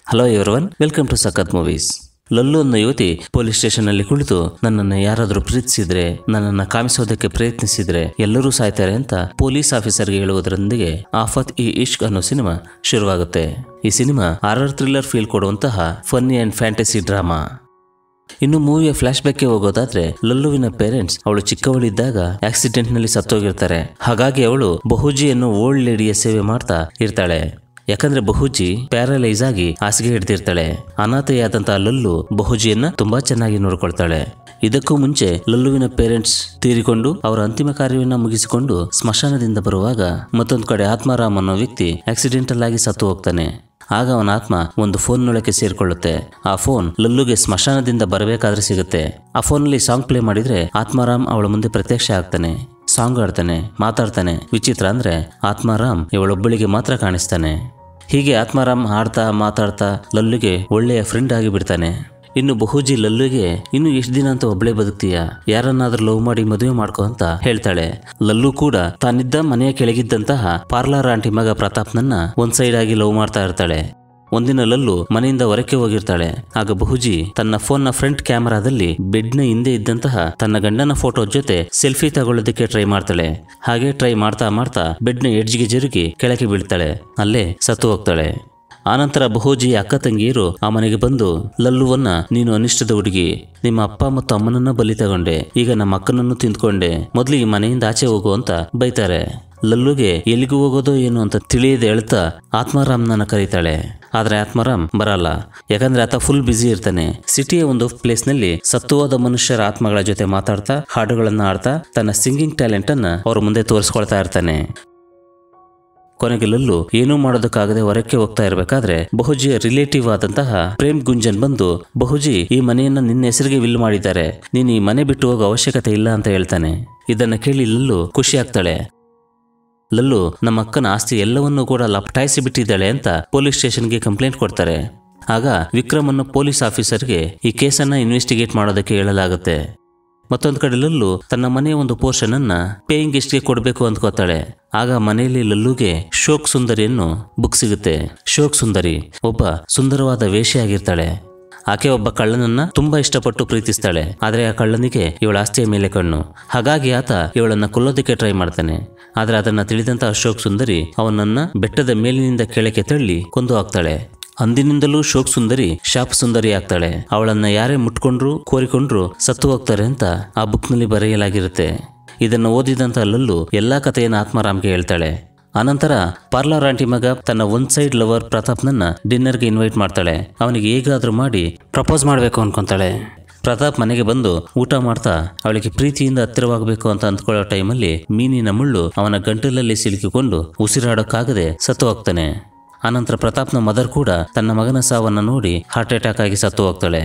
hello everyone welcome to ಸಖತ್ movies Lallu ಅನ್ನೋ ಯುವತಿ ಪೊಲೀಸ್ ಸ್ಟೇಷನ್ನಲ್ಲಿ ಕುಳಿತು ನನ್ನನ್ನು ಯಾರಾದರೂ ಪ್ರೀತಿಸಿದ್ರೆ ನನ್ನನ್ನು ಕಾಮಿಸೋದಕ್ಕೆ ಪ್ರಯತ್ನಿಸಿದ್ರೆ ಎಲ್ಲರೂ ಸಾಯ್ತಾರೆ ಅಂತ ಪೊಲೀಸ್ ಆಫೀಸರ್ಗೆ ಹೇಳುವುದರೊಂದಿಗೆ ಆಫತ್ ಇ ಇಶ್ಕ್ ಅನ್ನೋ ಸಿನಿಮಾ ಶುರುವಾಗುತ್ತೆ ಈ ಸಿನಿಮಾ ಆರರ್ ಥ್ರಿಲ್ಲರ್ ಫೀಲ್ ಕೊಡುವಂತಹ ಫನ್ನಿ ಅಂಡ್ ಫ್ಯಾಂಟಸಿ ಡ್ರಾಮಾ ಇನ್ನು ಮೂವಿಯ ಫ್ಲಾಶ್ ಬ್ಯಾಕ್ಗೆ ಹೋಗೋದಾದ್ರೆ ಲಲ್ಲುವಿನ ಪೇರೆಂಟ್ಸ್ ಅವಳು ಚಿಕ್ಕವಳಿದ್ದಾಗ ಆಕ್ಸಿಡೆಂಟ್ ನಲ್ಲಿ ಸತ್ತೋಗಿರ್ತಾರೆ ಹಾಗಾಗಿ ಅವಳು ಬಹುಜಿಯನ್ನು ಓಲ್ಡ್ ಲೇಡಿಯ ಸೇವೆ ಮಾಡ್ತಾ ಇರ್ತಾಳೆ ಯಾಕಂದ್ರೆ ಬಹುಜಿ ಪ್ಯಾರಲೈಸ್ ಆಗಿ ಹಾಸಿಗೆ ಹಿಡ್ದಿರ್ತಾಳೆ ಅನಾಥೆಯಾದಂತಹ ಲಲ್ಲು ಬಹುಜಿಯನ್ನ ತುಂಬಾ ಚೆನ್ನಾಗಿ ನೋಡ್ಕೊಳ್ತಾಳೆ ಇದಕ್ಕೂ ಮುಂಚೆ ಲಲ್ಲುವಿನ ಪೇರೆಂಟ್ಸ್ ತೀರಿಕೊಂಡು ಅವರ ಅಂತಿಮ ಕಾರ್ಯವನ್ನ ಮುಗಿಸಿಕೊಂಡು ಸ್ಮಶಾನದಿಂದ ಬರುವಾಗ ಮತ್ತೊಂದು ಕಡೆ ಆತ್ಮಾರಾಮ್ ಅನ್ನೋ ವ್ಯಕ್ತಿ ಆಕ್ಸಿಡೆಂಟಲ್ ಆಗಿ ಸತ್ತು ಹೋಗ್ತಾನೆ ಆಗ ಅವನ ಆತ್ಮ ಒಂದು ಫೋನ್ನೊಳಗೆ ಸೇರಿಕೊಳ್ಳುತ್ತೆ ಆ ಫೋನ್ ಲಲ್ಲುಗೆ ಸ್ಮಶಾನದಿಂದ ಬರಬೇಕಾದ್ರೆ ಸಿಗುತ್ತೆ ಆ ಫೋನಲ್ಲಿ ಸಾಂಗ್ ಪ್ಲೇ ಮಾಡಿದ್ರೆ ಆತ್ಮಾರಾಮ್ ಅವಳ ಮುಂದೆ ಪ್ರತ್ಯಕ್ಷ ಆಗ್ತಾನೆ ಸಾಂಗ್ ಆಡ್ತಾನೆ ಮಾತಾಡ್ತಾನೆ ವಿಚಿತ್ರ ಅಂದ್ರೆ ಆತ್ಮಾರಾಮ್ ಇವಳೊಬ್ಬಳಿಗೆ ಮಾತ್ರ ಕಾಣಿಸ್ತಾನೆ ಹೀಗೆ ಆತ್ಮಾರಾಮ್ ಹಾಡ್ತಾ ಮಾತಾಡ್ತಾ ಲಲ್ಲುಗೆ ಒಳ್ಳೆಯ ಫ್ರೆಂಡ್ ಆಗಿ ಬಿಡ್ತಾನೆ ಇನ್ನು ಬಹುಜಿ ಲಲ್ಲುಗೆ ಇನ್ನು ಎಷ್ಟು ದಿನ ಅಂತ ಒಬ್ಳೆ ಬದುಕ್ತೀಯ ಯಾರನ್ನಾದ್ರೂ ಲವ್ ಮಾಡಿ ಮದುವೆ ಮಾಡ್ಕೊ ಅಂತ ಹೇಳ್ತಾಳೆ ಲಲ್ಲು ಕೂಡ ತಾನಿದ್ದ ಮನೆಯ ಕೆಳಗಿದ್ದಂತಹ ಪಾರ್ಲರ್ ಆಂಟಿ ಮಗ ಪ್ರತಾಪ್ನನ್ನ ಒಂದ್ ಸೈಡ್ ಆಗಿ ಲವ್ ಮಾಡ್ತಾ ಇರ್ತಾಳೆ ಒಂದಿನ ಲಲ್ಲು ಮನೆಯಿಂದ ಹೊರಕ್ಕೆ ಹೋಗಿರ್ತಾಳೆ ಆಗ ಬಹುಜಿ ತನ್ನ ಫೋನ್ನ ಫ್ರಂಟ್ ಕ್ಯಾಮೆರಾದಲ್ಲಿ ಬೆಡ್ನ ಹಿಂದೆ ಇದ್ದಂತಹ ತನ್ನ ಗಂಡನ ಫೋಟೋ ಜೊತೆ ಸೆಲ್ಫಿ ತಗೊಳ್ಳೋದಕ್ಕೆ ಟ್ರೈ ಮಾಡ್ತಾಳೆ ಹಾಗೆ ಟ್ರೈ ಮಾಡ್ತಾ ಮಾಡ್ತಾ ಬೆಡ್ನ ಎಡ್ಜ್ಗೆ ಜರುಗಿ ಕೆಳಗೆ ಬೀಳ್ತಾಳೆ ಅಲ್ಲೇ ಸತ್ತು ಹೋಗ್ತಾಳೆ ಆನಂತರ ಬಹುಜಿ ಅಕ್ಕ ತಂಗಿಯರು ಆ ಮನೆಗೆ ಬಂದು ಲಲ್ಲುವನ್ನ ನೀನು ಅನಿಷ್ಟದ ಹುಡುಗಿ ನಿಮ್ಮ ಅಪ್ಪ ಮತ್ತು ಅಮ್ಮನನ್ನ ಬಲಿ ತಗೊಂಡೆ ಈಗ ನಮ್ಮ ಅಕ್ಕನನ್ನು ತಿಂದ್ಕೊಂಡೆ ಮೊದಲು ಈ ಮನೆಯಿಂದ ಆಚೆ ಹೋಗು ಅಂತ ಬೈತಾರೆ ಲಲ್ಲುಗೆ ಎಲ್ಲಿಗೂ ಹೋಗೋದೋ ಏನು ಅಂತ ತಿಳಿಯದೆ ಹೇಳ್ತಾ ಆತ್ಮಾರಾಮ್ನನ್ನ ಕರೀತಾಳೆ ಆದ್ರೆ ಆತ್ಮಾರಾಮ್ ಬರಲ್ಲ ಯಾಕಂದ್ರೆ ಆತ ಫುಲ್ ಬ್ಯುಸಿ ಇರ್ತಾನೆ ಸಿಟಿಯ ಒಂದು ಪ್ಲೇಸ್ ನಲ್ಲಿ ಸತ್ತು ಹೋದ ಮನುಷ್ಯರ ಆತ್ಮಗಳ ಜೊತೆ ಮಾತಾಡ್ತಾ ಹಾಡುಗಳನ್ನ ಆಡ್ತಾ ತನ್ನ ಸಿಂಗಿಂಗ್ ಟ್ಯಾಲೆಂಟ್ ಅನ್ನ ಅವ್ರ ಮುಂದೆ ತೋರಿಸ್ಕೊಳ್ತಾ ಇರ್ತಾನೆ ಕೊನೆಗೆ ಲಲ್ಲು ಏನೂ ಮಾಡೋದಕ್ಕಾಗದೆ ಹೊರಕ್ಕೆ ಹೋಗ್ತಾ ಇರಬೇಕಾದ್ರೆ ಬಹುಜಿಯ ರಿಲೇಟಿವ್ ಆದಂತಹ ಪ್ರೇಮ್ ಗುಂಜನ್ ಬಂದು ಬಹುಜಿ ಈ ಮನೆಯನ್ನ ನಿನ್ನ ಹೆಸರಿಗೆ ವಿಲ್ ಮಾಡಿದ್ದಾರೆ ನೀನು ಈ ಮನೆ ಬಿಟ್ಟು ಹೋಗೋ ಅವಶ್ಯಕತೆ ಇಲ್ಲ ಅಂತ ಹೇಳ್ತಾನೆ ಇದನ್ನ ಕೇಳಿ ಲಲ್ಲು ಖುಷಿ ಆಗ್ತಾಳೆ ಲಲ್ಲು ನಮ್ಮ ಅಕ್ಕನ ಆಸ್ತಿ ಎಲ್ಲವನ್ನೂ ಕೂಡ ಲಪಟಾಯಿಸಿ ಬಿಟ್ಟಿದ್ದಾಳೆ ಅಂತ ಪೊಲೀಸ್ ಸ್ಟೇಷನ್ಗೆ ಕಂಪ್ಲೇಂಟ್ ಕೊಡ್ತಾರೆ ಆಗ ವಿಕ್ರಮ್ ಅನ್ನೋ ಪೊಲೀಸ್ ಆಫೀಸರ್ಗೆ ಈ ಕೇಸನ್ನ ಇನ್ವೆಸ್ಟಿಗೇಟ್ ಮಾಡೋದಕ್ಕೆ ಹೇಳಲಾಗುತ್ತೆ ಮತ್ತೊಂದು ಕಡೆ ಲಲ್ಲು ತನ್ನ ಮನೆಯ ಒಂದು ಪೋರ್ಷನ್ ಅನ್ನ ಪೇಯಿಂಗ್ ಗೆಸ್ಟ್ಗೆ ಕೊಡಬೇಕು ಅಂದ್ಕೋತಾಳೆ ಆಗ ಮನೆಯಲ್ಲಿ ಲಲ್ಲುಗೆ ಶೋಕ್ ಸುಂದರಿಯನ್ನು ಬುಕ್ ಸಿಗುತ್ತೆ ಶೋಕ್ ಸುಂದರಿ ಒಬ್ಬ ಸುಂದರವಾದ ವೇಷಿಯಾಗಿರ್ತಾಳೆ ಆಕೆ ಒಬ್ಬ ಕಳ್ಳನನ್ನ ತುಂಬಾ ಇಷ್ಟಪಟ್ಟು ಪ್ರೀತಿಸ್ತಾಳೆ ಆದ್ರೆ ಆ ಕಳ್ಳನಿಗೆ ಇವಳ ಆಸ್ತಿಯ ಮೇಲೆ ಕಣ್ಣು ಹಾಗಾಗಿ ಆತ ಇವಳನ್ನ ಕೊಲ್ಲೋದಕ್ಕೆ ಟ್ರೈ ಮಾಡ್ತಾನೆ ಆದ್ರೆ ಅದನ್ನ ತಿಳಿದಂತ ಅಶೋಕ್ ಸುಂದರಿ ಅವನನ್ನ ಬೆಟ್ಟದ ಮೇಲಿನಿಂದ ಕೆಳಕ್ಕೆ ತಳ್ಳಿ ಕೊಂದು ಹಾಕ್ತಾಳೆ ಅಂದಿನಿಂದಲೂ ಶೋಕ್ ಸುಂದರಿ ಶಾಪ್ ಸುಂದರಿ ಆಗ್ತಾಳೆ ಅವಳನ್ನ ಯಾರೇ ಮುಟ್ಕೊಂಡ್ರು ಕೋರಿಕೊಂಡ್ರು ಸತ್ತು ಹೋಗ್ತಾರೆ ಅಂತ ಆ ಬುಕ್ನಲ್ಲಿ ಬರೆಯಲಾಗಿರುತ್ತೆ ಇದನ್ನು ಓದಿದಂತ ಲಲ್ಲು ಎಲ್ಲಾ ಕಥೆಯನ್ನು ಆತ್ಮಾರಾಮ್ಗೆ ಹೇಳ್ತಾಳೆ ಅನಂತರ ಪಾರ್ಲರ್ ಆಂಟಿ ಮಗ ತನ್ನ ಒನ್ ಸೈಡ್ ಲವರ್ ಪ್ರತಾಪ್ನನ್ನ ಡಿನ್ನರ್ಗೆ ಇನ್ವೈಟ್ ಮಾಡ್ತಾಳೆ ಅವನಿಗೆ ಹೇಗಾದ್ರೂ ಮಾಡಿ ಪ್ರಪೋಸ್ ಮಾಡಬೇಕು ಅನ್ಕೊಂತಾಳೆ ಪ್ರತಾಪ್ ಮನೆಗೆ ಬಂದು ಊಟ ಮಾಡ್ತಾ ಅವಳಿಗೆ ಪ್ರೀತಿಯಿಂದ ಹತ್ತಿರವಾಗಬೇಕು ಅಂತ ಅಂದ್ಕೊಳ್ಳೋ ಟೈಮಲ್ಲಿ ಮೀನಿನ ಮುಳ್ಳು ಅವನ ಗಂಟಲಲ್ಲಿ ಸಿಲುಕಿಕೊಂಡು ಉಸಿರಾಡೋಕ್ಕಾಗದೆ ಸತ್ತು ಹೋಗ್ತಾನೆ ಆನಂತರ ಪ್ರತಾಪ್ನ ಮದರ್ ಕೂಡ ತನ್ನ ಮಗನ ಸಾವನ್ನ ನೋಡಿ ಹಾರ್ಟ್ ಅಟ್ಯಾಕ್ ಆಗಿ ಸತ್ತು ಹೋಗ್ತಾಳೆ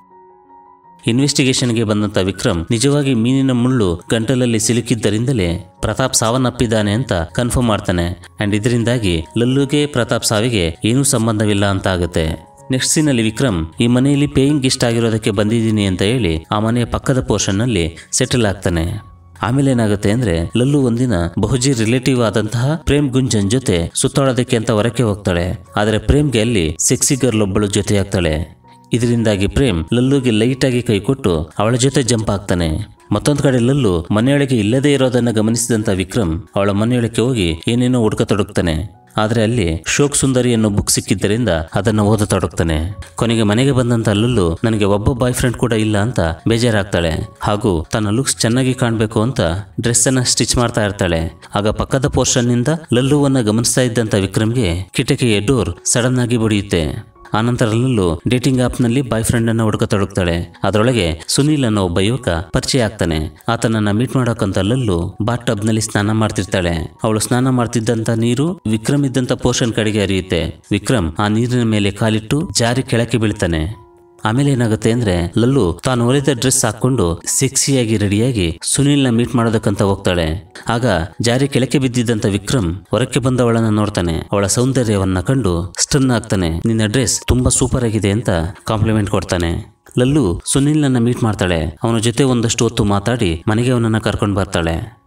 ಇನ್ವೆಸ್ಟಿಗೇಷನ್ಗೆ ಬಂದಂತ ವಿಕ್ರಮ್ ನಿಜವಾಗಿ ಮೀನಿನ ಮುಳ್ಳು ಗಂಟಲಲ್ಲಿ ಸಿಲುಕಿದ್ದರಿಂದಲೇ ಪ್ರತಾಪ್ ಸಾವನ್ನಪ್ಪಿದ್ದಾನೆ ಅಂತ ಕನ್ಫರ್ಮ್ ಮಾಡ್ತಾನೆ ಅಂಡ್ ಇದರಿಂದಾಗಿ ಲಲ್ಲುಗೆ ಪ್ರತಾಪ್ ಸಾವಿಗೆ ಏನೂ ಸಂಬಂಧವಿಲ್ಲ ಅಂತ ಆಗುತ್ತೆ ನೆಕ್ಸ್ಟ್ ಸೀನಲ್ಲಿ ವಿಕ್ರಮ್ ಈ ಮನೆಯಲ್ಲಿ ಪೇಯಿಂಗ್ ಗಿಸ್ಟ್ ಆಗಿರೋದಕ್ಕೆ ಬಂದಿದ್ದೀನಿ ಅಂತ ಹೇಳಿ ಆ ಮನೆಯ ಪಕ್ಕದ ಪೋರ್ಷನ್ನಲ್ಲಿ ಸೆಟಲ್ ಆಗ್ತಾನೆ ಆಮೇಲೆ ಏನಾಗುತ್ತೆ ಅಂದ್ರೆ ಲಲ್ಲು ಒಂದಿನ ಬಹುಜಿ ರಿಲೇಟಿವ್ ಆದಂತಹ ಪ್ರೇಮ್ ಗುಂಜನ್ ಜೊತೆ ಸುತ್ತಾಡೋದಕ್ಕೆ ಅಂತ ಹೊರಕ್ಕೆ ಹೋಗ್ತಾಳೆ ಆದ್ರೆ ಪ್ರೇಮ್ಗೆ ಅಲ್ಲಿ ಸೆಕ್ಸಿ ಗರ್ಲ್ ಒಬ್ಬಳು ಜೊತೆಯಾಗ್ತಾಳೆ ಇದರಿಂದಾಗಿ ಪ್ರೇಮ್ ಲಲ್ಲುಗೆ ಲೈಟ್ ಆಗಿ ಕೈ ಕೊಟ್ಟು ಅವಳ ಜೊತೆ ಜಂಪ್ ಆಗ್ತಾನೆ ಮತ್ತೊಂದು ಕಡೆ ಲಲ್ಲು ಮನೆಯೊಳಗೆ ಇಲ್ಲದೇ ಇರೋದನ್ನ ಗಮನಿಸಿದಂತ ವಿಕ್ರಮ್ ಅವಳ ಮನೆಯೊಳಗೆ ಹೋಗಿ ಏನೇನೋ ಹುಡುಕತೊಡಗ್ತಾನೆ ಆದ್ರೆ ಅಲ್ಲಿ ಶೋಕ್ ಸುಂದರಿ ಅನ್ನೋ ಬುಕ್ ಸಿಕ್ಕಿದ್ದರಿಂದ ಅದನ್ನು ಓದತೊಡಗ್ತಾನೆ ಕೊನೆಗೆ ಮನೆಗೆ ಬಂದಂತ ಲಲ್ಲು ನನಗೆ ಒಬ್ಬ ಬಾಯ್ ಫ್ರೆಂಡ್ ಕೂಡ ಇಲ್ಲ ಅಂತ ಬೇಜಾರಾಗ್ತಾಳೆ ಹಾಗೂ ತನ್ನ ಲುಕ್ಸ್ ಚೆನ್ನಾಗಿ ಕಾಣಬೇಕು ಅಂತ ಡ್ರೆಸ್ ಅನ್ನ ಸ್ಟಿಚ್ ಮಾಡ್ತಾ ಇರ್ತಾಳೆ ಆಗ ಪಕ್ಕದ ಪೋರ್ಷನ್ ನಿಂದ ಲಲ್ಲುವನ್ನ ಗಮನಿಸ್ತಾ ಇದ್ದಂತ ವಿಕ್ರಮ್ಗೆ ಕಿಟಕಿಯ ಡೋರ್ ಸಡನ್ ಆಗಿ ಬಡಿಯುತ್ತೆ ಆನಂತರ ಲಲ್ಲು ಡೇಟಿಂಗ್ ಆಪ್ನಲ್ಲಿ ಬಾಯ್ ಫ್ರೆಂಡ್ ಅನ್ನ ಹುಡುಕತೊಡಗ್ತಾಳೆ ಅದರೊಳಗೆ ಸುನೀಲ್ ಅನ್ನೋ ಒಬ್ಬ ಯುವಕ ಪರಿಚಯ ಆಗ್ತಾನೆ ಆತನನ್ನ ಮೀಟ್ ಮಾಡೋಕಂತ ಲಲ್ಲು ಬಾತ್ ಟಬ್ನಲ್ಲಿ ಸ್ನಾನ ಮಾಡ್ತಿರ್ತಾಳೆ ಅವಳು ಸ್ನಾನ ಮಾಡ್ತಿದ್ದಂತ ನೀರು ವಿಕ್ರಮ್ ಇದ್ದಂತ ಪೋರ್ಷನ್ ಕಡೆಗೆ ಹರಿಯುತ್ತೆ ವಿಕ್ರಮ್ ಆ ನೀರಿನ ಮೇಲೆ ಕಾಲಿಟ್ಟು ಜಾರಿ ಕೆಳಕ್ಕೆ ಬೀಳ್ತಾನೆ ಆಮೇಲೆ ಏನಾಗುತ್ತೆ ಅಂದ್ರೆ ಲಲ್ಲು ತಾನು ಹೊಲಿದ ಡ್ರೆಸ್ ಹಾಕೊಂಡು ಸೆಕ್ಸಿಯಾಗಿ ರೆಡಿಯಾಗಿ ಸುನೀಲ್ನ ಮೀಟ್ ಮಾಡೋದಕ್ಕಂತ ಹೋಗ್ತಾಳೆ ಆಗ ಜಾರಿ ಕೆಳಕ್ಕೆ ಬಿದ್ದಿದ್ದಂತ ವಿಕ್ರಮ್ ಹೊರಕ್ಕೆ ಬಂದವಳನ್ನ ನೋಡ್ತಾನೆ ಅವಳ ಸೌಂದರ್ಯವನ್ನ ಕಂಡು ಸ್ಟನ್ ಆಗ್ತಾನೆ ನಿನ್ನ ಡ್ರೆಸ್ ತುಂಬಾ ಸೂಪರ್ ಆಗಿದೆ ಅಂತ ಕಾಂಪ್ಲಿಮೆಂಟ್ ಕೊಡ್ತಾನೆ ಲಲ್ಲು ಸುನೀಲ್ನನ್ನ ಮೀಟ್ ಮಾಡ್ತಾಳೆ ಅವನ ಜೊತೆ ಒಂದಷ್ಟು ಹೊತ್ತು ಮಾತಾಡಿ ಮನೆಗೆ ಅವನನ್ನ ಕರ್ಕೊಂಡು ಬರ್ತಾಳೆ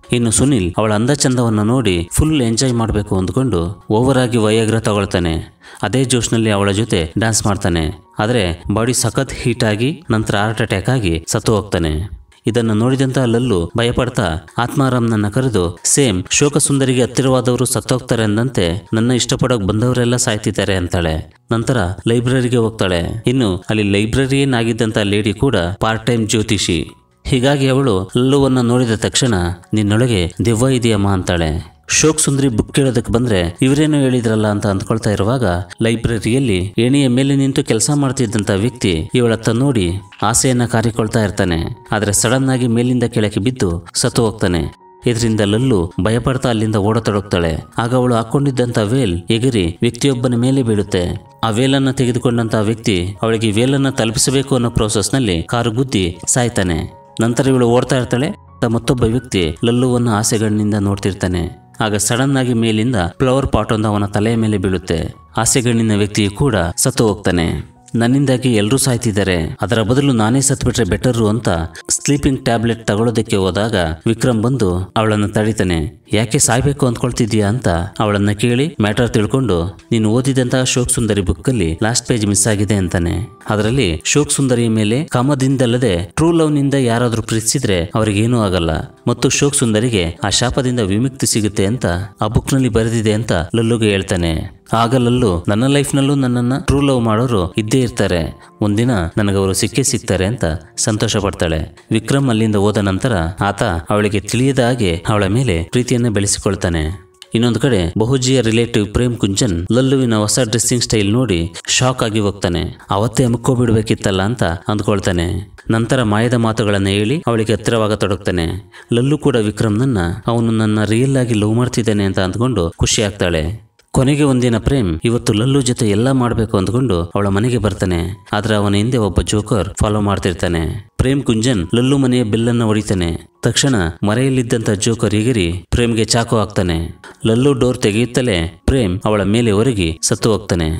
ಇನ್ನು ಸುನಿಲ್ ಅವಳ ಅಂದ ಚಂದವನ್ನು ನೋಡಿ ಫುಲ್ ಎಂಜಾಯ್ ಮಾಡಬೇಕು ಅಂದ್ಕೊಂಡು ಓವರ್ ಆಗಿ ವಯಾಗ್ರ ತಗೊಳ್ತಾನೆ ಅದೇ ಜೋಶ್ನಲ್ಲಿ ಅವಳ ಜೊತೆ ಡ್ಯಾನ್ಸ್ ಮಾಡ್ತಾನೆ ಆದರೆ ಬಾಡಿ ಸಖತ್ ಹೀಟ್ ಆಗಿ ನಂತರ ಹಾರ್ಟ್ ಅಟ್ಯಾಕ್ ಆಗಿ ಸತ್ತು ಹೋಗ್ತಾನೆ ಇದನ್ನು ನೋಡಿದಂತ ಲಲ್ಲು ಭಯಪಡ್ತಾ ಆತ್ಮಾರಾಮ್ನನ್ನ ಕರೆದು ಸೇಮ್ ಶೋಕ ಸುಂದರಿಗೆ ಹತ್ತಿರವಾದವರು ಸತ್ತೋಗ್ತಾರೆ ಅಂದಂತೆ ನನ್ನ ಇಷ್ಟಪಡೋಕ್ ಬಂದವರೆಲ್ಲ ಸಾಯ್ತಿದ್ದಾರೆ ಅಂತಾಳೆ ನಂತರ ಲೈಬ್ರರಿಗೆ ಹೋಗ್ತಾಳೆ ಇನ್ನು ಅಲ್ಲಿ ಲೈಬ್ರರಿಯನ್ ಆಗಿದ್ದಂತ ಲೇಡಿ ಕೂಡ ಪಾರ್ಟ್ ಟೈಮ್ ಜ್ಯೋತಿಷಿ ಹೀಗಾಗಿ ಅವಳು ಲಲ್ಲುವನ್ನ ನೋಡಿದ ತಕ್ಷಣ ನಿನ್ನೊಳಗೆ ದೆವ್ವ ಇದೆಯಮ್ಮ ಅಂತಾಳೆ ಶೋಕ್ ಸುಂದರಿ ಬುಕ್ ಕೇಳೋದಕ್ಕೆ ಬಂದ್ರೆ ಇವರೇನೋ ಹೇಳಿದ್ರಲ್ಲ ಅಂತ ಅಂದ್ಕೊಳ್ತಾ ಇರುವಾಗ ಲೈಬ್ರರಿಯಲ್ಲಿ ಏಣಿಯ ಮೇಲೆ ನಿಂತು ಕೆಲಸ ಮಾಡ್ತಿದ್ದಂತ ವ್ಯಕ್ತಿ ಇವಳತ್ತ ನೋಡಿ ಆಸೆಯನ್ನ ಕಾರಿಕೊಳ್ತಾ ಇರ್ತಾನೆ ಆದ್ರೆ ಸಡನ್ ಆಗಿ ಮೇಲಿಂದ ಕೆಳಕ್ಕೆ ಬಿದ್ದು ಸತ್ತು ಹೋಗ್ತಾನೆ ಇದರಿಂದ ಲಲ್ಲು ಭಯಪಡ್ತಾ ಅಲ್ಲಿಂದ ಓಡತೊಡಗ್ತಾಳೆ ಆಗ ಅವಳು ಹಾಕೊಂಡಿದ್ದಂತ ವೇಲ್ ಎಗರಿ ವ್ಯಕ್ತಿಯೊಬ್ಬನ ಮೇಲೆ ಬೀಳುತ್ತೆ ಆ ವೇಲನ್ನ ತೆಗೆದುಕೊಂಡಂತ ವ್ಯಕ್ತಿ ಅವಳಿಗೆ ವೇಲನ್ನ ತಲುಪಿಸಬೇಕು ಅನ್ನೋ ಪ್ರೋಸೆಸ್ನಲ್ಲಿ ಕಾರು ಗುದ್ದಿ ಸಾಯ್ತಾನೆ ನಂತರ ಇವಳು ಓಡ್ತಾ ಇರ್ತಾಳೆ ತ- ಮತ್ತೊಬ್ಬ ವ್ಯಕ್ತಿ ಲಲ್ಲುವನ್ನು ಆಸೆಗಣ್ಣಿಂದ ನೋಡ್ತಿರ್ತಾನೆ ಆಗ ಸಡನ್ ಆಗಿ ಮೇಲಿಂದ ಫ್ಲವರ್ ಪಾಟ್ ಒಂದು ಅವನ ತಲೆಯ ಮೇಲೆ ಬೀಳುತ್ತೆ ಆಸೆಗಣ್ಣಿನ ವ್ಯಕ್ತಿಯು ಕೂಡ ಸತ್ತು ಹೋಗ್ತಾನೆ ನನ್ನಿಂದಾಗಿ ಎಲ್ಲರೂ ಸಾಯ್ತಿದ್ದಾರೆ ಅದರ ಬದಲು ನಾನೇ ಸತ್ಬಿಟ್ರೆ ಬೆಟರು ಅಂತ ಸ್ಲೀಪಿಂಗ್ ಟ್ಯಾಬ್ಲೆಟ್ ತಗೊಳ್ಳೋದಕ್ಕೆ ಹೋದಾಗ ವಿಕ್ರಮ್ ಬಂದು ಅವಳನ್ನು ತಡಿತಾನೆ ಯಾಕೆ ಸಾಯ್ಬೇಕು ಅಂದ್ಕೊಳ್ತಿದ್ಯಾ ಅಂತ ಅವಳನ್ನ ಕೇಳಿ ಮ್ಯಾಟರ್ ತಿಳ್ಕೊಂಡು ನೀನು ಓದಿದಂತಹ ಶೋಕ್ ಸುಂದರಿ ಬುಕ್ಕಲ್ಲಿ ಲಾಸ್ಟ್ ಪೇಜ್ ಮಿಸ್ ಆಗಿದೆ ಅಂತಾನೆ ಅದರಲ್ಲಿ ಶೋಕ್ ಸುಂದರಿಯ ಮೇಲೆ ಕಾಮದಿಂದಲ್ಲದೆ ಟ್ರೂ ಲವ್ ನಿಂದ ಯಾರಾದ್ರೂ ಪ್ರೀತಿಸಿದ್ರೆ ಅವ್ರಿಗೇನೂ ಆಗಲ್ಲ ಮತ್ತು ಶೋಕ್ ಸುಂದರಿಗೆ ಆ ಶಾಪದಿಂದ ವಿಮುಕ್ತಿ ಸಿಗುತ್ತೆ ಅಂತ ಆ ಬುಕ್ನಲ್ಲಿ ಬರೆದಿದೆ ಅಂತ ಲಲ್ಲುಗೆ ಹೇಳ್ತಾನೆ ಆಗ ಲಲ್ಲು ನನ್ನ ಲೈಫ್ನಲ್ಲೂ ನನ್ನನ್ನ ಟ್ರೂ ಲವ್ ಮಾಡೋರು ಇದ್ದೇ ಇರ್ತಾರೆ ಒಂದಿನ ನನಗವರು ಸಿಕ್ಕೇ ಸಿಗ್ತಾರೆ ಅಂತ ಸಂತೋಷ ಪಡ್ತಾಳೆ ವಿಕ್ರಮ್ ಅಲ್ಲಿಂದ ಹೋದ ನಂತರ ಆತ ಅವಳಿಗೆ ತಿಳಿಯದ ಹಾಗೆ ಅವಳ ಮೇಲೆ ಪ್ರೀತಿಯನ್ನ ಬೆಳೆಸಿಕೊಳ್ತಾನೆ ಇನ್ನೊಂದು ಕಡೆ ಬಹುಜಿಯ ರಿಲೇಟಿವ್ ಪ್ರೇಮ್ ಕುಂಜನ್ ಲಲ್ಲುವಿನ ಹೊಸ ಡ್ರೆಸ್ಸಿಂಗ್ ಸ್ಟೈಲ್ ನೋಡಿ ಶಾಕ್ ಆಗಿ ಹೋಗ್ತಾನೆ ಅವತ್ತೇ ಅಮ್ಕೋಬಿಡ್ಬೇಕಿತ್ತಲ್ಲ ಅಂತ ಅಂದ್ಕೊಳ್ತಾನೆ ನಂತರ ಮಾಯದ ಮಾತುಗಳನ್ನು ಹೇಳಿ ಅವಳಿಗೆ ಹತ್ತಿರವಾಗತೊಡಗ್ತಾನೆ ಲಲ್ಲು ಕೂಡ ವಿಕ್ರಮ್ನನ್ನ ಅವನು ನನ್ನ ರಿಯಲ್ ಆಗಿ ಲವ್ ಮಾಡ್ತಿದ್ದಾನೆ ಅಂತ ಅಂದ್ಕೊಂಡು ಖುಷಿ ಆಗ್ತಾಳೆ ಕೊನೆಗೆ ಒಂದಿನ ಪ್ರೇಮ್ ಇವತ್ತು ಲಲ್ಲು ಜೊತೆ ಎಲ್ಲ ಮಾಡಬೇಕು ಅಂದ್ಕೊಂಡು ಅವಳ ಮನೆಗೆ ಬರ್ತಾನೆ ಆದ್ರೆ ಅವನ ಹಿಂದೆ ಒಬ್ಬ ಜೋಕರ್ ಫಾಲೋ ಮಾಡ್ತಿರ್ತಾನೆ ಪ್ರೇಮ್ ಕುಂಜನ್ ಲಲ್ಲು ಮನೆಯ ಬೆಲ್ಲನ್ನು ಹೊಡಿತಾನೆ ತಕ್ಷಣ ಮರೆಯಲ್ಲಿದ್ದಂತ ಜೋಕರ್ ಎಗಿರಿ ಪ್ರೇಮ್ಗೆ ಚಾಕು ಹಾಕ್ತಾನೆ ಲಲ್ಲು ಡೋರ್ ತೆಗೆಯುತ್ತಲೇ ಪ್ರೇಮ್ ಅವಳ ಮೇಲೆ ಒರಗಿ ಸತ್ತು ಹೋಗ್ತಾನೆ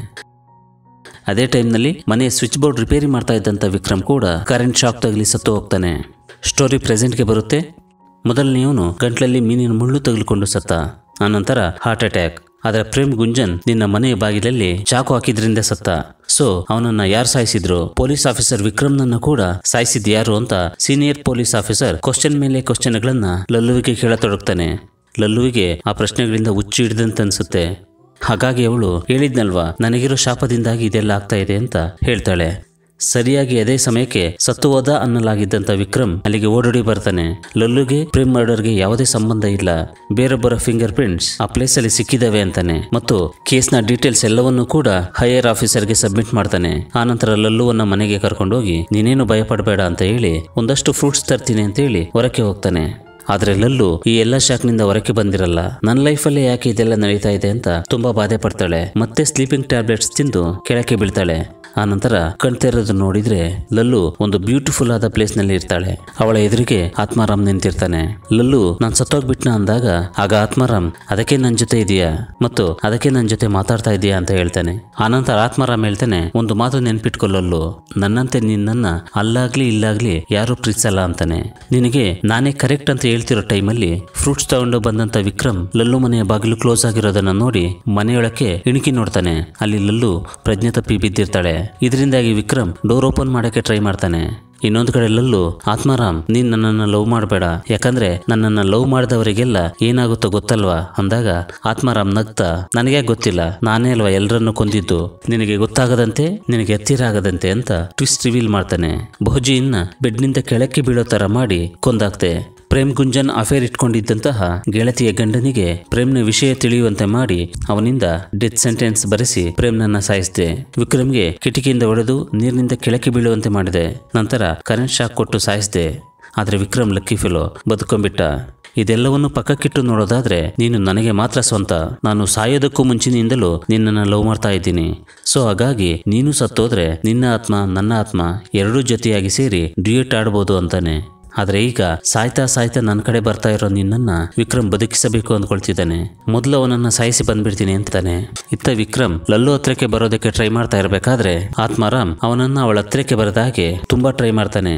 ಅದೇ ಟೈಮ್ನಲ್ಲಿ ಮನೆಯ ಸ್ವಿಚ್ ಬೋರ್ಡ್ ರಿಪೇರಿ ಮಾಡ್ತಾ ಇದ್ದಂಥ ವಿಕ್ರಮ್ ಕೂಡ ಕರೆಂಟ್ ಶಾಕ್ ತಗಲಿ ಸತ್ತು ಹೋಗ್ತಾನೆ ಸ್ಟೋರಿ ಪ್ರೆಸೆಂಟ್ಗೆ ಬರುತ್ತೆ ಮೊದಲನೆಯವನು ಗಂಟ್ಲಲ್ಲಿ ಮೀನಿನ ಮುಳ್ಳು ತಗುಲಿಕೊಂಡು ಸತ್ತ ಆನಂತರ ಹಾರ್ಟ್ ಅಟ್ಯಾಕ್ ಆದರೆ ಪ್ರೇಮ್ ಗುಂಜನ್ ನಿನ್ನ ಮನೆಯ ಬಾಗಿಲಲ್ಲಿ ಚಾಕು ಹಾಕಿದ್ರಿಂದ ಸತ್ತ ಸೊ ಅವನನ್ನ ಯಾರು ಸಾಯಿಸಿದ್ರು ಪೊಲೀಸ್ ಆಫೀಸರ್ ವಿಕ್ರಮ್ನನ್ನ ಕೂಡ ಸಾಯಿಸಿದ್ ಯಾರು ಅಂತ ಸೀನಿಯರ್ ಪೊಲೀಸ್ ಆಫೀಸರ್ ಕ್ವಶನ್ ಮೇಲೆ ಕ್ವಶನ್ಗಳನ್ನ ಲಲ್ಲುವಿಗೆ ಕೇಳತೊಡಗ್ತಾನೆ ಲಲ್ಲುವಿಗೆ ಆ ಪ್ರಶ್ನೆಗಳಿಂದ ಹುಚ್ಚು ಹಿಡಿದಂತ ಅನ್ಸುತ್ತೆ ಹಾಗಾಗಿ ಅವಳು ಹೇಳಿದ್ನಲ್ವಾ ನನಗಿರೋ ಶಾಪದಿಂದಾಗಿ ಇದೆಲ್ಲ ಆಗ್ತಾ ಇದೆ ಅಂತ ಹೇಳ್ತಾಳೆ ಸರಿಯಾಗಿ ಅದೇ ಸಮಯಕ್ಕೆ ಸತ್ತು ಹೋದ ಅನ್ನಲಾಗಿದ್ದಂತ ವಿಕ್ರಮ್ ಅಲ್ಲಿಗೆ ಓಡೋಡಿ ಬರ್ತಾನೆ ಲಲ್ಲುಗೆ ಪ್ರೇಮ್ ಮರ್ಡರ್ಗೆ ಯಾವುದೇ ಸಂಬಂಧ ಇಲ್ಲ ಬೇರೊಬ್ಬರ ಫಿಂಗರ್ ಪ್ರಿಂಟ್ಸ್ ಆ ಪ್ಲೇಸ್ ಅಲ್ಲಿ ಸಿಕ್ಕಿದಾವೆ ಅಂತಾನೆ ಮತ್ತು ಕೇಸ್ನ ಡೀಟೇಲ್ಸ್ ಎಲ್ಲವನ್ನೂ ಕೂಡ ಹೈಯರ್ ಆಫೀಸರ್ಗೆ ಸಬ್ಮಿಟ್ ಮಾಡ್ತಾನೆ ಆನಂತರ ಲಲ್ಲುವನ್ನ ಮನೆಗೆ ಕರ್ಕೊಂಡೋಗಿ ನೀನೇನು ಭಯಪಡಬೇಡ ಅಂತ ಹೇಳಿ ಒಂದಷ್ಟು ಫ್ರೂಟ್ಸ್ ತರ್ತೀನಿ ಅಂತ ಹೇಳಿ ಹೊರಕ್ಕೆ ಹೋಗ್ತಾನೆ ಆದ್ರೆ ಲಲ್ಲು ಈ ಎಲ್ಲ ಶಾಕ್ನಿಂದ ಹೊರಕ್ಕೆ ಬಂದಿರಲ್ಲ ನನ್ನ ಲೈಫಲ್ಲೇ ಯಾಕೆ ಇದೆಲ್ಲ ನಡೀತಾ ಇದೆ ಅಂತ ತುಂಬಾ ಬಾಧೆ ಪಡ್ತಾಳೆ ಮತ್ತೆ ಸ್ಲೀಪಿಂಗ್ ಟ್ಯಾಬ್ಲೆಟ್ಸ್ ತಿಂದು ಕೆಳಕ್ಕೆ ಬೀಳ್ತಾಳೆ ಆ ನಂತರ ಕಣ್ತೆರೆದು ನೋಡಿದ್ರೆ ಲಲ್ಲು ಒಂದು ಬ್ಯೂಟಿಫುಲ್ ಆದ ಪ್ಲೇಸ್ ನಲ್ಲಿ ಇರ್ತಾಳೆ ಅವಳ ಎದುರಿಗೆ ಆತ್ಮಾರಾಮ್ ನಿಂತಿರ್ತಾನೆ ಲಲ್ಲು ನಾನ್ ಸತ್ತೋಗ್ಬಿಟ್ನ ಅಂದಾಗ ಆಗ ಆತ್ಮಾರಾಮ್ ಅದಕ್ಕೆ ನನ್ ಜೊತೆ ಇದೆಯಾ ಮತ್ತು ಅದಕ್ಕೆ ನನ್ ಜೊತೆ ಮಾತಾಡ್ತಾ ಇದೆಯಾ ಅಂತ ಹೇಳ್ತಾನೆ ಆನಂತರ ಆತ್ಮಾರಾಮ್ ಹೇಳ್ತಾನೆ ಒಂದು ಮಾತು ನೆನ್ಪಿಟ್ಕೊ ಲಲ್ಲು ನನ್ನಂತೆ ನಿನ್ನನ್ನ ಅಲ್ಲಾಗ್ಲಿ ಇಲ್ಲಾಗ್ಲಿ ಯಾರು ಪ್ರೀತಿಸಲ್ಲ ಅಂತಾನೆ ನಿನಗೆ ನಾನೇ ಕರೆಕ್ಟ್ ಅಂತ ಹೇಳ್ತಿರೋ ಟೈಮಲ್ಲಿ ಫ್ರೂಟ್ಸ್ ತಗೊಂಡು ಬಂದಂತ ವಿಕ್ರಮ್ ಲಲ್ಲು ಮನೆಯ ಬಾಗಿಲು ಕ್ಲೋಸ್ ಆಗಿರೋದನ್ನ ನೋಡಿ ಮನೆಯೊಳಕ್ಕೆ ಇಣುಕಿ ನೋಡ್ತಾನೆ ಅಲ್ಲಿ ಲಲ್ಲು ಪ್ರಜ್ಞೆ ತಪ್ಪಿ ಬಿದ್ದಿರ್ತಾಳೆ ಇದರಿಂದಾಗಿ ವಿಕ್ರಮ್ ಡೋರ್ ಓಪನ್ ಮಾಡಕ್ಕೆ ಟ್ರೈ ಮಾಡ್ತಾನೆ ಇನ್ನೊಂದು ಕಡೆ ಲಲ್ಲು ಆತ್ಮಾರಾಮ್ ನೀನ್ ನನ್ನನ್ನು ಲವ್ ಮಾಡಬೇಡ ಯಾಕಂದ್ರೆ ನನ್ನನ್ನು ಲವ್ ಮಾಡಿದವರಿಗೆಲ್ಲ ಏನಾಗುತ್ತೋ ಗೊತ್ತಲ್ವಾ ಅಂದಾಗ ಆತ್ಮಾರಾಮ್ ನಗ್ತಾ ನನಗೆ ಗೊತ್ತಿಲ್ಲ ನಾನೇ ಅಲ್ವಾ ಎಲ್ಲರನ್ನು ಕೊಂದಿದ್ದು ನಿನಗೆ ಗೊತ್ತಾಗದಂತೆ ನಿನಗೆ ಹತ್ತಿರ ಆಗದಂತೆ ಅಂತ ಟ್ವಿಸ್ಟ್ ರಿವೀಲ್ ಮಾಡ್ತಾನೆ ಬಹುಜಿಯನ್ನ ಬೆಡ್ನಿಂದ ಕೆಳಕ್ಕೆ ಬೀಳೋ ತರ ಮಾಡಿ ಕೊಂದಾಕ್ತೆ ಪ್ರೇಮ್ ಗುಂಜನ್ ಅಫೇರ್ ಇಟ್ಕೊಂಡಿದ್ದಂತಹ ಗೆಳತಿಯ ಗಂಡನಿಗೆ ಪ್ರೇಮ್ನ ವಿಷಯ ತಿಳಿಯುವಂತೆ ಮಾಡಿ ಅವನಿಂದ ಡೆತ್ ಸೆಂಟೆನ್ಸ್ ಬರೆಸಿ ಪ್ರೇಮ್ನನ್ನ ಸಾಯಿಸಿದೆ ವಿಕ್ರಮ್ಗೆ ಕಿಟಕಿಯಿಂದ ಹೊಡೆದು ನೀರಿನಿಂದ ಕೆಳಕ್ಕೆ ಬೀಳುವಂತೆ ಮಾಡಿದೆ ನಂತರ ಕರೆಂಟ್ ಶಾಕ್ ಕೊಟ್ಟು ಸಾಯಿಸಿದೆ ಆದ್ರೆ ವಿಕ್ರಮ್ ಲಕ್ಕಿ ಫೆಲೋ ಬದುಕೊಂಡ್ಬಿಟ್ಟ ಇದೆಲ್ಲವನ್ನು ಪಕ್ಕಕ್ಕಿಟ್ಟು ನೋಡೋದಾದ್ರೆ ನೀನು ನನಗೆ ಮಾತ್ರ ಸ್ವಂತ ನಾನು ಸಾಯೋದಕ್ಕೂ ಮುಂಚಿನಿಂದಲೂ ನಿನ್ನನ್ನು ಲವ್ ಮಾಡ್ತಾ ಇದ್ದೀನಿ ಸೊ ಹಾಗಾಗಿ ನೀನು ಸತ್ತೋದ್ರೆ ನಿನ್ನ ಆತ್ಮ ನನ್ನ ಆತ್ಮ ಎರಡೂ ಜೊತೆಯಾಗಿ ಸೇರಿ ಡ್ಯೂಯೆಟ್ ಆಡ್ಬೋದು ಅಂತಾನೆ ಆದ್ರೆ ಈಗ ಸಾಯ್ತಾ ಸಾಯ್ತಾ ನನ್ನ ಕಡೆ ಬರ್ತಾ ಇರೋ ನಿನ್ನನ್ನ ವಿಕ್ರಮ್ ಬದುಕಿಸಬೇಕು ಅಂದ್ಕೊಳ್ತಿದ್ದಾನೆ ಮೊದಲು ಅವನನ್ನ ಸಾಯಿಸಿ ಬಂದ್ಬಿಡ್ತೀನಿ ಅಂತಾನೆ ಇತ್ತ ವಿಕ್ರಮ್ ಲಲ್ಲು ಹತ್ರಕ್ಕೆ ಬರೋದಕ್ಕೆ ಟ್ರೈ ಮಾಡ್ತಾ ಇರಬೇಕಾದ್ರೆ ಆತ್ಮಾರಾಮ್ ಅವನನ್ನ ಅವಳ ಹತ್ರಕ್ಕೆ ಬರದ ಹಾಗೆ ತುಂಬಾ ಟ್ರೈ ಮಾಡ್ತಾನೆ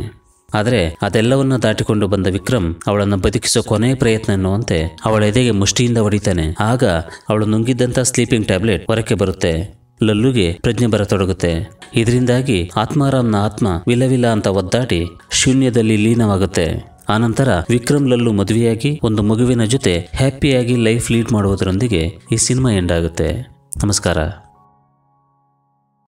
ಆದರೆ ಅದೆಲ್ಲವನ್ನ ದಾಟಿಕೊಂಡು ಬಂದ ವಿಕ್ರಮ್ ಅವಳನ್ನು ಬದುಕಿಸೋ ಕೊನೆ ಪ್ರಯತ್ನ ಎನ್ನುವಂತೆ ಅವಳ ಎದೆಗೆ ಮುಷ್ಟಿಯಿಂದ ಹೊಡಿತಾನೆ ಆಗ ಅವಳು ನುಂಗಿದ್ದಂಥ ಸ್ಲೀಪಿಂಗ್ ಟ್ಯಾಬ್ಲೆಟ್ ಹೊರಕ್ಕೆ ಬರುತ್ತೆ ಲಲ್ಲುಗೆ ಪ್ರಜ್ಞೆ ಬರತೊಡಗುತ್ತೆ ಇದರಿಂದಾಗಿ ಆತ್ಮಾರಾಮ್ನ ಆತ್ಮ ವಿಲವಿಲ ಅಂತ ಒದ್ದಾಡಿ ಶೂನ್ಯದಲ್ಲಿ ಲೀನವಾಗುತ್ತೆ ಆನಂತರ ವಿಕ್ರಮ್ ಲಲ್ಲು ಮದುವೆಯಾಗಿ ಒಂದು ಮಗುವಿನ ಜೊತೆ ಹ್ಯಾಪಿಯಾಗಿ ಲೈಫ್ ಲೀಡ್ ಮಾಡುವುದರೊಂದಿಗೆ ಈ ಸಿನಿಮಾ ಎಂಡ್ ಆಗುತ್ತೆ ನಮಸ್ಕಾರ